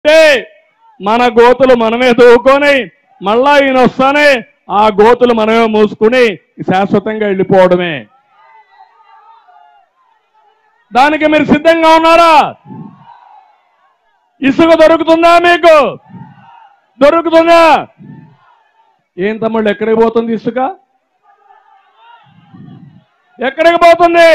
అంటే మన గోతులు మనమే దూకొని మళ్ళా ఈయన వస్తానే ఆ గోతులు మనమే మూసుకుని శాశ్వతంగా వెళ్ళిపోవడమే దానికి మీరు సిద్ధంగా ఉన్నారా ఇసుక దొరుకుతుందా మీకు దొరుకుతుందా ఏం తమ్ముళ్ళు ఎక్కడికి పోతుంది ఇసుక ఎక్కడికి పోతుంది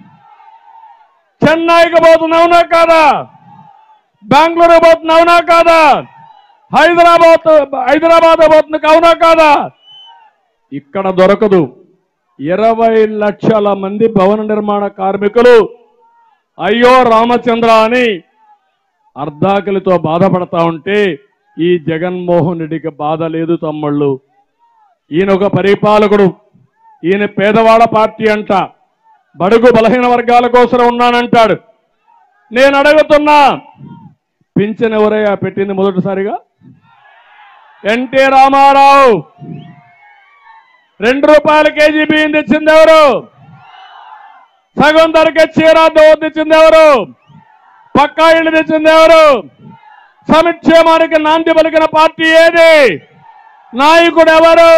చెన్నైకి పోతుంది అవునా కాదా బెంగళూరు పోతుంది అవునా కాదా హైదరాబాద్ హైదరాబాద్ పోతుంది అవునా కాదా ఇక్కడ దొరకదు ఇరవై లక్షల మంది భవన నిర్మాణ కార్మికులు అయ్యో రామచంద్ర అని అర్ధాకలితో బాధపడతా ఉంటే ఈ జగన్మోహన్ రెడ్డికి బాధ లేదు తమ్ముళ్ళు ఈయన ఒక పరిపాలకుడు ఈయన పేదవాడ పార్టీ అంట బడుగు బలహీన వర్గాల కోసం ఉన్నానంటాడు నేను అడుగుతున్నా పింఛన్ ఎవరయ్యా పెట్టింది మొదటిసారిగా ఎన్టీ రామారావు రెండు రూపాయల కేజీ బియ్యం తెచ్చింది ఎవరు సగం ధరకే చీర దోవ తెచ్చింది ఎవరు పక్కా ఇల్లు తెచ్చింది ఎవరు సమిక్షేమానికి నాంది పలికిన పార్టీ ఏది నాయకుడు ఎవరు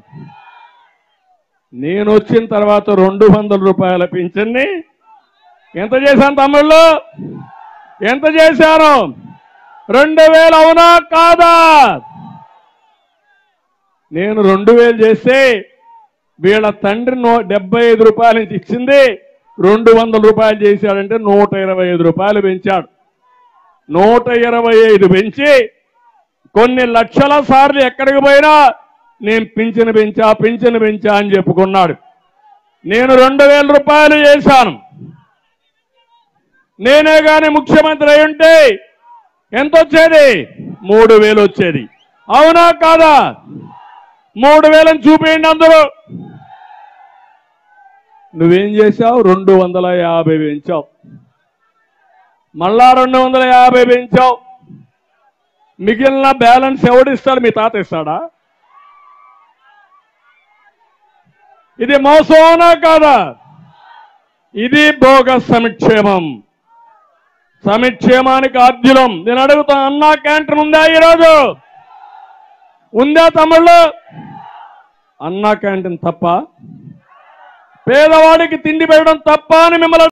నేను వచ్చిన తర్వాత రెండు వందల రూపాయల పింఛన్ని ఎంత చేశాను తమ్ముళ్ళు ఎంత చేశాను రెండు వేలు అవునా కాదా నేను రెండు వేలు చేస్తే వీళ్ళ తండ్రి నూ డెబ్బై ఐదు రూపాయల నుంచి ఇచ్చింది రెండు వందల రూపాయలు చేశాడంటే నూట ఇరవై ఐదు రూపాయలు పెంచాడు నూట ఇరవై ఐదు పెంచి కొన్ని లక్షల సార్లు ఎక్కడికి పోయినా నేను పింఛను పెంచా పింఛను పెంచా అని చెప్పుకున్నాడు నేను రెండు వేల రూపాయలు చేశాను నేనే గాని ముఖ్యమంత్రి అయి ఉంటే ఎంత వచ్చేది మూడు వేలు వచ్చేది అవునా కాదా మూడు వేలను చూపించండి అందరూ నువ్వేం చేశావు రెండు వందల యాభై పెంచావు మళ్ళా రెండు వందల యాభై పెంచావు మిగిలిన బ్యాలెన్స్ ఎవడిస్తాడు మీ తాత ఇస్తాడా ఇది మోసమోనా కాదా ఇది బోగస్ సమిక్షేమం సమిక్షేమానికి ఆద్యులం నేను అడుగుతా అన్నా క్యాంటీన్ ఉందా ఈరోజు ఉందా తమ్ముళ్ళు అన్నా క్యాంటీన్ తప్ప పేదవాడికి తిండి పెట్టడం తప్ప అని మిమ్మల్ని